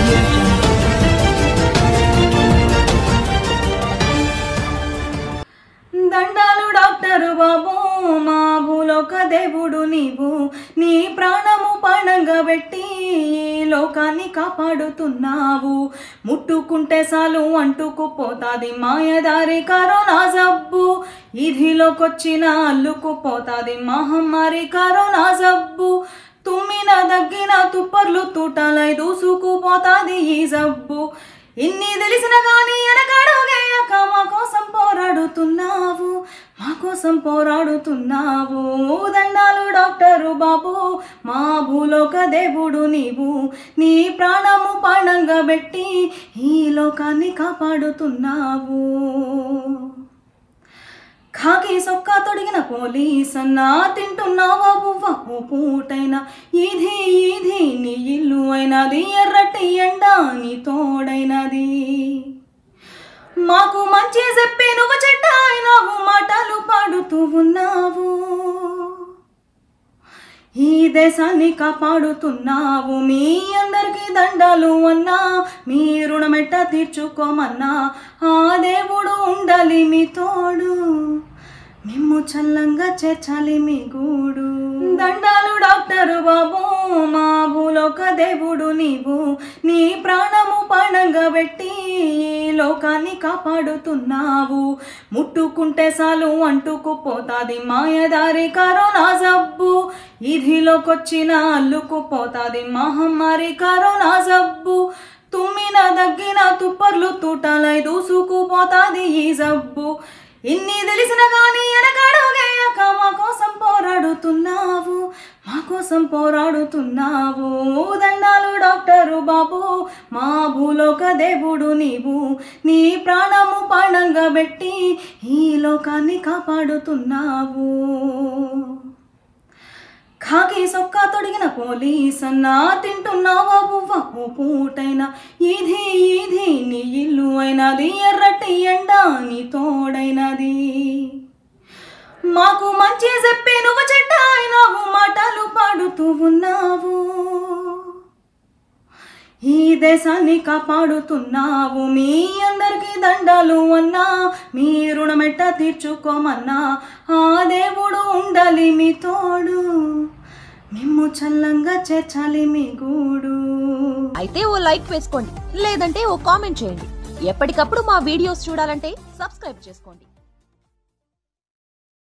audio jungle. దండాలు doctor బాబు మా భూలోక దేవుడు నీవు నీ ప్రాణము పణంగా పెట్టి ఈ లోకాన్ని కాపాడుతున్నావు ముట్టుకుంటే చాలు అంటుకుపోతాది మాయదారి కరోనా జబ్బు ఇధిలోకొచ్చిన అల్లుకుపోతాది మహమ్మారి కరోనా జబ్బు తుమ్మిన దగ్గిన తుప్పర్లు తూటాలై దూసుకుపోతాది ఈ జబ్బు ఇన్ని తెలిసిన గాని వెనకడుగేయక మా కోసం పోరాడుతున్నావు మా కోసం పోరాడుతున్నావు దండాలు డాక్టరు బాబు మా భూలోక దేవుడు నీవు నీ ప్రాణము పాణంగా పెట్టి ఈ లోకాన్ని కాపాడుతున్నావు కాకి సొక్క తొడిగిన పోలీస్ అన్నా తింటున్నావా బువ్వ ఓ పూటైనా ఇది ఇది నీ ఇల్లు అయినది ఎర్రటి ఎండ నీ తోడైనది మాకు మంచి చెప్పి నువ్వు చెడ్డ అయినావు మాటలు పాడుతూ ఉన్నావు ఈ దేశాన్ని కాపాడుతున్నావు మీ అందరికీ దండాలు అన్నా మీ రుణమెట్ట తీర్చుకోమన్నా ఆ దేవుడు ఉండాలి మీ తోడు మిమ్ము చల్లంగా చేర్చాలి మీ గూడు దండాలు డాక్టరు బాబు మా భూలోక దేవుడు నీవు నీ ప్రాణము పాణంగా పెట్టి ఈ లోకాన్ని కాపాడుతున్నావు ముట్టుకుంటే చాలు అంటుకుపోతాది మాయదారి కరోనా జబ్బు ఇధిలోకొచ్చిన అల్లుకుపోతాది మహమ్మారి కరోనా జబ్బు తుమ్మిన దగ్గిన తుప్పర్లు తూటాలై దూసుకుపోతాది ఈ జబ్బు ఇన్ని తెలిసిన గాని వెనకడుగేయక మా కోసం పోరాడుతున్నావు మా కోసం పోరాడుతున్నావు దండాలు డాక్టరు బాబు మా భూలోక దేవుడు నీవు నీ ప్రాణము పాణంగా పెట్టి ఈ లోకాన్ని కాపాడుతున్నావు కాకి సొక్క తొడిగిన పోలీస్ అన్నా తింటున్నావా బువ్వ ఓ పూటైనా ఇది ఇది నీ ఇల్లు అయినది ఎర్రటి ఎండ నీ తోడైనది మాకు మంచి చెప్పి నువ్వు చెడ్డ అయినావు మాటలు పాడుతూ ఉన్నావు ఈ దేశాన్ని కాపాడుతున్నావు మీ అందరికీ దండాలు అన్నా మీ రుణమెట్ట తీర్చుకోమన్నా ఆ దేవుడు ఉండాలి మీ తోడు మిమ్ము చల్లంగా చేర్చాలి మీ గూడు అయితే ఓ లైక్ వేసుకోండి లేదంటే ఓ కామెంట్ చేయండి ఎప్పటికప్పుడు మా వీడియోస్ చూడాలంటే సబ్స్క్రైబ్ చేసుకోండి